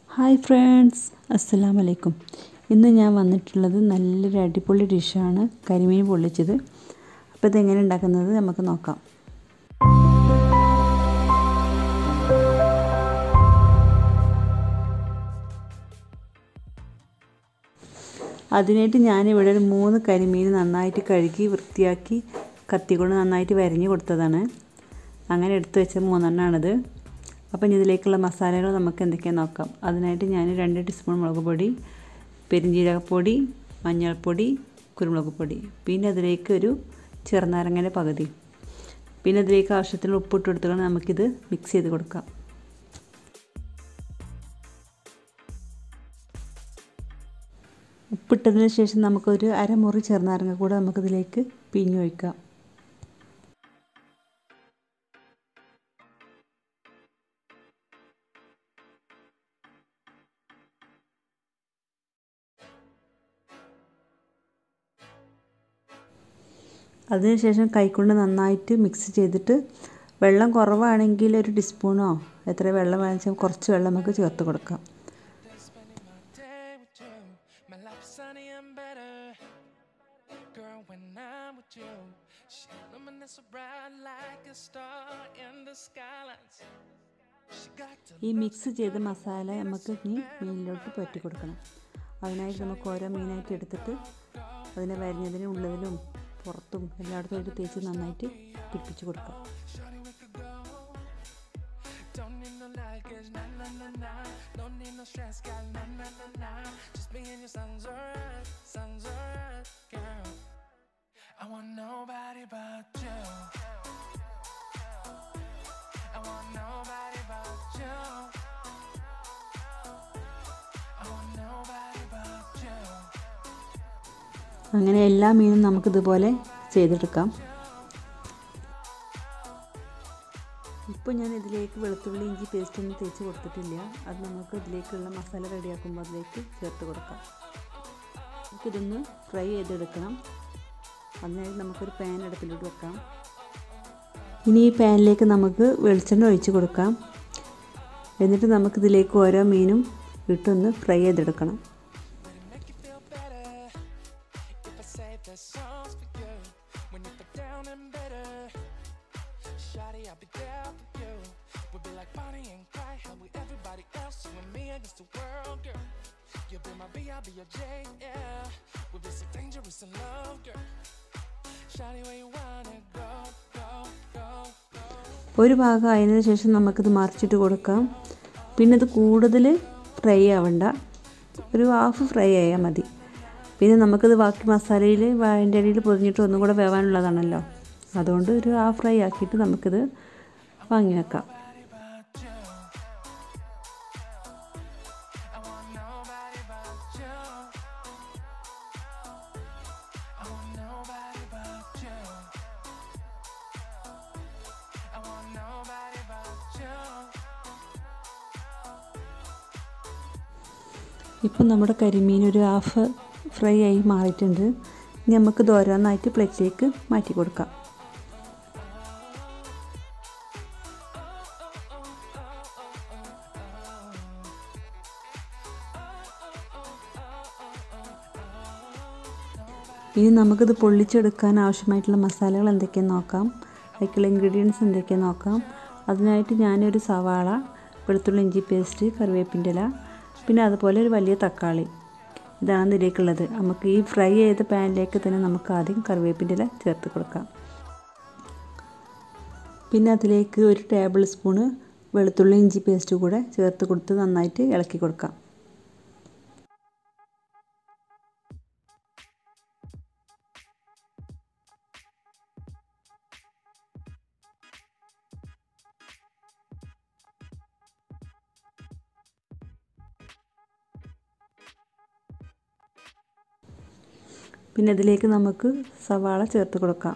Hi friends അസ്സലാം വലൈക്കും ഇന്ന് ഞാൻ വന്നിട്ടുള്ളത് നല്ലൊരു അടിപൊളി ഡിഷാണ് കരിമീൻ പൊള്ളിച്ചത് അപ്പോൾ ഇതെങ്ങനെ ഉണ്ടാക്കുന്നത് നമുക്ക് നോക്കാം അതിനായിട്ട് ഞാനിവിടെ ഒരു മൂന്ന് കരിമീൻ നന്നായിട്ട് കഴുകി വൃത്തിയാക്കി കത്തി കൊണ്ട് നന്നായിട്ട് വരഞ്ഞ് കൊടുത്തതാണ് അങ്ങനെ എടുത്തു വെച്ച മൂന്നെണ്ണമാണിത് അപ്പം ഇതിലേക്കുള്ള മസാലകൾ നമുക്ക് എന്തൊക്കെയാണെന്ന് നോക്കാം അതിനായിട്ട് ഞാൻ രണ്ട് ടീസ്പൂൺ മുളക് പൊടി പെരിഞ്ജീരകപ്പൊടി മഞ്ഞൾപ്പൊടി കുരുമുളക് പൊടി പിന്നെ അതിലേക്ക് ഒരു ചെറുനാരങ്ങയുടെ പകുതി പിന്നെ അതിലേക്ക് ആവശ്യത്തിന് ഉപ്പിട്ട് കൊടുത്തുകൊണ്ട് നമുക്കിത് മിക്സ് ചെയ്ത് കൊടുക്കാം ഉപ്പിട്ടതിന് ശേഷം നമുക്കൊരു അരമുറി ചെറുനാരങ്ങ കൂടെ നമുക്കിതിലേക്ക് പിഴിഞ്ഞൊഴിക്കാം അതിനുശേഷം കൈകൊണ്ട് നന്നായിട്ട് മിക്സ് ചെയ്തിട്ട് വെള്ളം കുറവാണെങ്കിൽ ഒരു ടീസ്പൂണോ എത്ര വെള്ളം വേണമെന്ന് കുറച്ച് വെള്ളം നമുക്ക് ചേർത്ത് കൊടുക്കാം My life's sunny and better. Girl, when I'm with you, she luminous so bright like a star in the skylines. She got to ഈ മിക്സ് ചെയ്ത മസാല നമുക്ക് ഇനി മീനിലോട്ട് പറ്റി കൊടുക്കണം അതിനായിട്ട് നമുക്ക് ഓരോ മീനായിട്ട് എടുത്തിട്ട് അതിനെ വരിഞ്ഞതിന് ഉള്ളതിലും പുറത്തും എല്ലായിടത്തും ആയിട്ട് തേച്ച് നന്നായിട്ട് പിടിപ്പിച്ച് കൊടുക്കാം Shawty, we could go. Don't need no luggage, na na na na. Don't need no stress, girl, na na na na. Just me and your songs alright, songs alright, girl. I want nobody but you. I want nobody but you. I want nobody but you. അങ്ങനെ എല്ലാ മീനും നമുക്കിതുപോലെ ചെയ്തെടുക്കാം ഇപ്പോൾ ഞാൻ ഇതിലേക്ക് വെളുത്തുള്ളി ഇഞ്ചി പേസ്റ്റ് ഒന്നും തേച്ച് കൊടുത്തിട്ടില്ല അത് നമുക്ക് ഇതിലേക്കുള്ള മസാല റെഡിയാക്കുമ്പോൾ അതിലേക്ക് ചേർത്ത് കൊടുക്കാം നമുക്കിതൊന്ന് ഫ്രൈ ചെയ്തെടുക്കണം അതിനായിട്ട് നമുക്കൊരു പാൻ അടുപ്പിലോട്ട് വെക്കാം ഇനി ഈ പാനിലേക്ക് നമുക്ക് വെളിച്ചെണ്ണ ഒഴിച്ച് കൊടുക്കാം എന്നിട്ട് നമുക്കിതിലേക്ക് ഓരോ മീനും ഇട്ടൊന്ന് ഫ്രൈ ചെയ്തെടുക്കണം Make you feel better if I say the songs for you when you put down and better. Shawty, I'll be there for you. We'll be like Bonnie and Clyde, how we everybody else, you and me against the world, girl. You'll be my B, I'll be your J, yeah. We'll be so dangerous in love, girl. Shawty, where you wanna go, go, go, go? ഒരു ഭാഗം ആയതിനു ശേഷം നമുക്കിത് മറിച്ചിട്ട് കൊടുക്കാം പിന്നെ ഇത് കൂടുതൽ ഫ്രൈ ആവണ്ട ഒരു ഹാഫ് ഫ്രൈ ആയാൽ മതി പിന്നെ നമുക്കിത് ബാക്കി മസാലയിൽ അതിൻ്റെ അടിയിൽ പൊതിഞ്ഞിട്ട് ഒന്നും കൂടെ വേവാനുള്ളതാണല്ലോ അതുകൊണ്ട് ഒരു ഹാഫ് ഫ്രൈ ആക്കിയിട്ട് നമുക്കിത് വാങ്ങി വെക്കാം Nobody but you. I want nobody but you. I want nobody but you. ഇപ്പം നമ്മുടെ കരിമീൻ ഒരു ഹാഫ് ഫ്രൈ ആയി മാറിയിട്ടുണ്ട് ഇനി നമുക്കിത് ഓരോന്നായിട്ട് പ്ലേറ്റിലേക്ക് മാറ്റി കൊടുക്കാം ഇനി നമുക്കിത് പൊള്ളിച്ചെടുക്കാൻ ആവശ്യമായിട്ടുള്ള മസാലകൾ എന്തൊക്കെയാണെന്ന് നോക്കാം അതിലേക്കുള്ള ഇൻഗ്രീഡിയൻസ് എന്തൊക്കെയാണെന്ന് നോക്കാം അതിനായിട്ട് ഞാനൊരു സവാള വെളുത്തുള്ളി ഇഞ്ചി പേസ്റ്റ് കറിവേപ്പിൻ്റെ ഇല പിന്നെ അതുപോലെ ഒരു വലിയ തക്കാളി ഇതാണ് ഇതിലേക്കുള്ളത് നമുക്ക് ഈ ഫ്രൈ ചെയ്ത പാനിലേക്ക് തന്നെ നമുക്ക് ആദ്യം കറിവേപ്പിൻ്റെ ഇല ചേർത്ത് കൊടുക്കാം പിന്നെ അതിലേക്ക് ഒരു ടേബിൾ സ്പൂണ് വെളുത്തുള്ളി ഇഞ്ചി പേസ്റ്റ് കൂടെ ചേർത്ത് കൊടുത്ത് നന്നായിട്ട് ഇളക്കി കൊടുക്കാം പിന്നെ ഇതിലേക്ക് നമുക്ക് സവാള ചേർത്ത് കൊടുക്കാം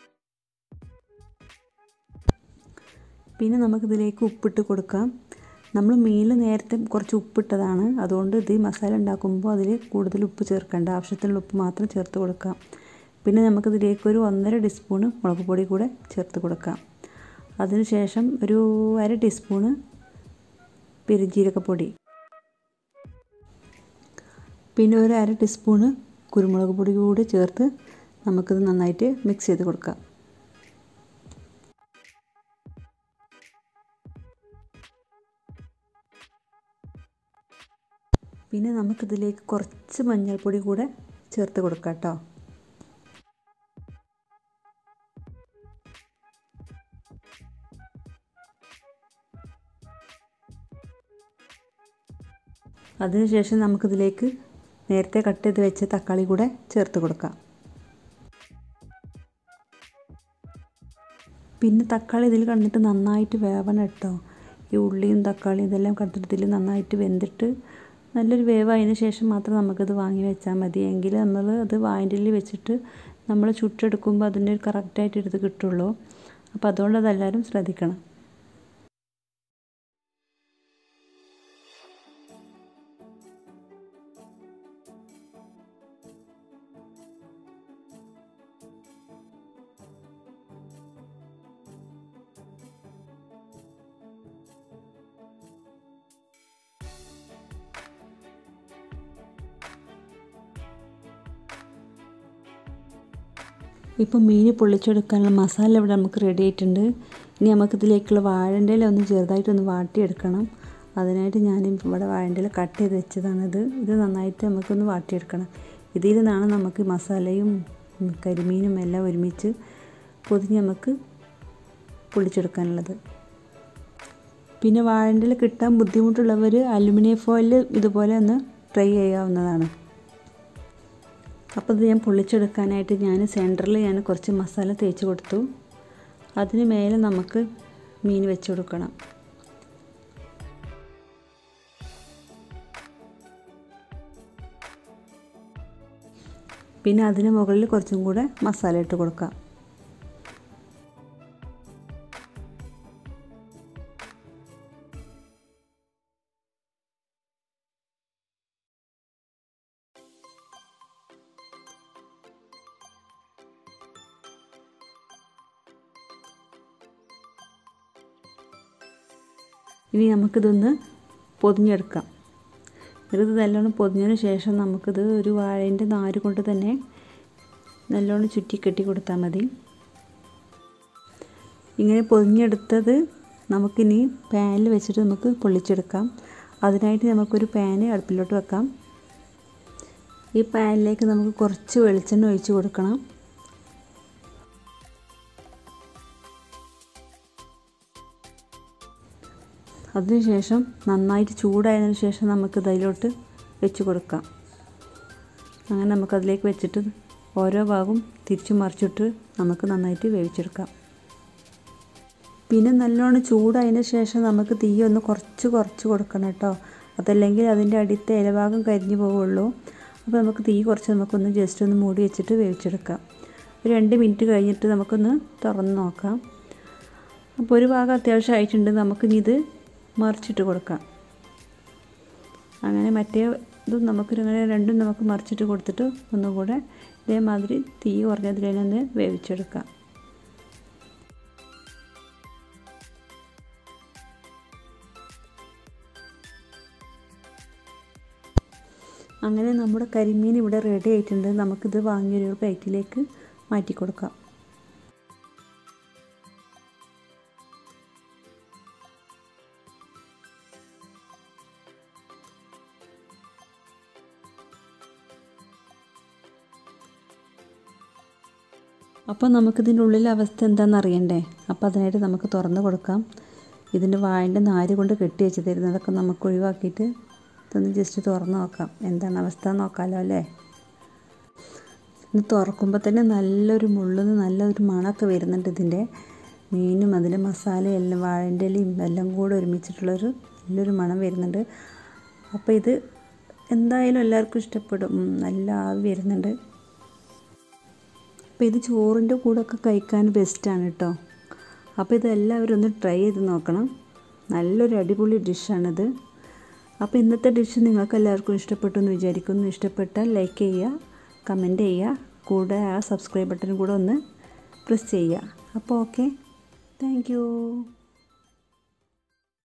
പിന്നെ നമുക്കിതിലേക്ക് ഉപ്പിട്ട് കൊടുക്കാം നമ്മൾ മീനിൽ നേരത്തെ കുറച്ച് ഉപ്പിട്ടതാണ് അതുകൊണ്ട് ഇത് ഈ മസാല ഉണ്ടാക്കുമ്പോൾ അതിൽ കൂടുതൽ ഉപ്പ് ചേർക്കേണ്ട ആവശ്യത്തിനുള്ള ഉപ്പ് മാത്രം ചേർത്ത് കൊടുക്കാം പിന്നെ നമുക്കിതിലേക്ക് ഒരു ഒന്നര ടീസ്പൂണ് മുളക് പൊടി കൂടെ ചേർത്ത് കൊടുക്കാം അതിനുശേഷം ഒരു അര ടീസ്പൂണ് പെരുംജീരകപ്പൊടി പിന്നെ ഒരു അര ടീസ്പൂണ് കുരുമുളക് പൊടി കൂടി ചേർത്ത് നമുക്കിത് നന്നായിട്ട് മിക്സ് ചെയ്ത് കൊടുക്കാം പിന്നെ നമുക്കിതിലേക്ക് കുറച്ച് മഞ്ഞൾപ്പൊടി കൂടെ ചേർത്ത് കൊടുക്കാം കേട്ടോ അതിനുശേഷം നമുക്കിതിലേക്ക് നേരത്തെ കട്ട് ചെയ്ത് വെച്ച തക്കാളി കൂടെ ചേർത്ത് കൊടുക്കാം പിന്നെ തക്കാളി ഇതിൽ കണ്ടിട്ട് നന്നായിട്ട് വേവണം കേട്ടോ ഈ ഉള്ളിയും തക്കാളിയും ഇതെല്ലാം കണ്ടിട്ട് ഇതിൽ നന്നായിട്ട് വെന്തിട്ട് നല്ലൊരു വേവായതിനു ശേഷം മാത്രം നമുക്കത് വാങ്ങി വെച്ചാൽ മതി എങ്കിൽ നമ്മൾ അത് വായൻ്റിൽ വെച്ചിട്ട് നമ്മൾ ചുട്ടെടുക്കുമ്പോൾ അതിൻ്റെ ഒരു കറക്റ്റായിട്ട് എടുത്ത് കിട്ടുള്ളൂ അപ്പോൾ അതുകൊണ്ട് അതെല്ലാവരും ശ്രദ്ധിക്കണം ഇപ്പോൾ മീൻ പൊള്ളിച്ചെടുക്കാനുള്ള മസാല ഇവിടെ നമുക്ക് റെഡി ആയിട്ടുണ്ട് ഇനി നമുക്കിതിലേക്കുള്ള വാഴൻ്റെ ഇല ഒന്ന് ചെറുതായിട്ടൊന്ന് വാട്ടിയെടുക്കണം അതിനായിട്ട് ഞാൻ ഇവിടെ വാഴൻ്റെ ഇല കട്ട് ചെയ്ത് വെച്ചതാണിത് ഇത് നന്നായിട്ട് നമുക്കൊന്ന് വാട്ടിയെടുക്കണം ഇതിൽ നിന്നാണ് നമുക്ക് മസാലയും കരിമീനും എല്ലാം ഒരുമിച്ച് പൊതിഞ്ഞ് നമുക്ക് പൊള്ളിച്ചെടുക്കാനുള്ളത് പിന്നെ വാഴൻ്റെ ഇല കിട്ടാൻ ബുദ്ധിമുട്ടുള്ളവർ അലുമിനിയം ഫോയിൽ ഇതുപോലെ ഒന്ന് ട്രൈ ചെയ്യാവുന്നതാണ് അപ്പോൾ ഇത് ഞാൻ പൊള്ളിച്ചെടുക്കാനായിട്ട് ഞാൻ സെൻറ്ററിൽ ഞാൻ കുറച്ച് മസാല തേച്ച് കൊടുത്തു അതിന് മേലെ നമുക്ക് മീൻ വെച്ച് കൊടുക്കണം പിന്നെ അതിന് മുകളിൽ കുറച്ചും കൂടെ മസാല ഇട്ട് കൊടുക്കാം ഇനി നമുക്കിതൊന്ന് പൊതിഞ്ഞെടുക്കാം എന്നിട്ട് നല്ലോണം പൊതിഞ്ഞതിന് ശേഷം നമുക്കിത് ഒരു വാഴേൻ്റെ നാര് കൊണ്ട് തന്നെ നല്ലോണം ചുറ്റി കെട്ടി കൊടുത്താൽ മതി ഇങ്ങനെ പൊതിഞ്ഞെടുത്തത് നമുക്കിനി പാനിൽ വെച്ചിട്ട് നമുക്ക് പൊള്ളിച്ചെടുക്കാം അതിനായിട്ട് നമുക്കൊരു പാന് അടുപ്പിലോട്ട് വെക്കാം ഈ പാനിലേക്ക് നമുക്ക് കുറച്ച് വെളിച്ചെണ്ണ ഒഴിച്ച് കൊടുക്കണം അതിനുശേഷം നന്നായിട്ട് ചൂടായതിനു ശേഷം നമുക്ക് ഇതിലോട്ട് വെച്ച് കൊടുക്കാം അങ്ങനെ നമുക്കതിലേക്ക് വെച്ചിട്ട് ഓരോ ഭാഗവും തിരിച്ചു മറിച്ചിട്ട് നമുക്ക് നന്നായിട്ട് വേവിച്ചെടുക്കാം പിന്നെ നല്ലോണം ചൂടായതിന് ശേഷം നമുക്ക് തീ ഒന്ന് കുറച്ച് കുറച്ച് കൊടുക്കണം കേട്ടോ അതല്ലെങ്കിൽ അതിൻ്റെ അടിത്തെ ഇലഭാഗം കരിഞ്ഞു പോവുള്ളൂ അപ്പോൾ നമുക്ക് തീ കുറച്ച് നമുക്കൊന്ന് ജസ്റ്റ് ഒന്ന് മൂടി വെച്ചിട്ട് വേവിച്ചെടുക്കാം ഒരു രണ്ട് മിനിറ്റ് കഴിഞ്ഞിട്ട് നമുക്കൊന്ന് തുറന്ന് നോക്കാം അപ്പോൾ ഒരു ഭാഗം അത്യാവശ്യം ആയിട്ടുണ്ട് നമുക്കിനി ഇത് മറിച്ചിട്ട് കൊടുക്കാം അങ്ങനെ മറ്റേ ഇതും നമുക്ക് ഇങ്ങനെ രണ്ടും നമുക്ക് മറിച്ചിട്ട് കൊടുത്തിട്ട് ഒന്നും കൂടെ ഇതേമാതിരി തീ കുറഞ്ഞതിൽ തന്നെ വേവിച്ചെടുക്കാം അങ്ങനെ നമ്മുടെ കരിമീൻ ഇവിടെ റെഡി ആയിട്ടുണ്ട് നമുക്കിത് വാങ്ങിയൊരു പ്ലേറ്റിലേക്ക് മാറ്റി കൊടുക്കാം അപ്പോൾ നമുക്കിതിൻ്റെ ഉള്ളിലെ അവസ്ഥ എന്താണെന്ന് അറിയണ്ടേ അപ്പോൾ അതിനായിട്ട് നമുക്ക് തുറന്ന് കൊടുക്കാം ഇതിൻ്റെ വാഴൻ്റെ നാര് കൊണ്ട് കെട്ടി വെച്ച് തരുന്നതൊക്കെ നമുക്ക് ഒഴിവാക്കിയിട്ട് ഇതൊന്ന് ജസ്റ്റ് തുറന്ന് നോക്കാം എന്താണ് അവസ്ഥ നോക്കാമല്ലോ അല്ലേ ഇത് തുറക്കുമ്പോൾ തന്നെ നല്ലൊരു മുള്ളുന്ന് നല്ലൊരു മണമൊക്കെ വരുന്നുണ്ട് ഇതിൻ്റെ മീനും അതിൻ്റെ മസാലയും എല്ലാം വാഴൻ്റെ ഇലയും എല്ലാം കൂടെ ഒരുമിച്ചിട്ടുള്ളൊരു നല്ലൊരു മണം വരുന്നുണ്ട് അപ്പോൾ ഇത് എന്തായാലും എല്ലാവർക്കും ഇഷ്ടപ്പെടും ഉം, നല്ല ആവി വരുന്നുണ്ട് അപ്പോൾ ഇത് ചോറിൻ്റെ കൂടെ ഒക്കെ കഴിക്കാൻ ബെസ്റ്റാണ് കേട്ടോ അപ്പോൾ ഇതെല്ലാവരും ഒന്ന് ട്രൈ ചെയ്ത് നോക്കണം നല്ലൊരു അടിപൊളി ഡിഷാണിത് അപ്പോൾ ഇന്നത്തെ ഡിഷ് നിങ്ങൾക്ക് എല്ലാവർക്കും ഇഷ്ടപ്പെട്ടു എന്ന് വിചാരിക്കുന്നു ഇഷ്ടപ്പെട്ടാൽ ലൈക്ക് ചെയ്യുക കമൻറ്റ് ചെയ്യുക കൂടെ ആ സബ്സ്ക്രൈബ് ബട്ടൺ കൂടെ ഒന്ന് പ്രസ് ചെയ്യുക അപ്പോൾ ഓക്കെ താങ്ക്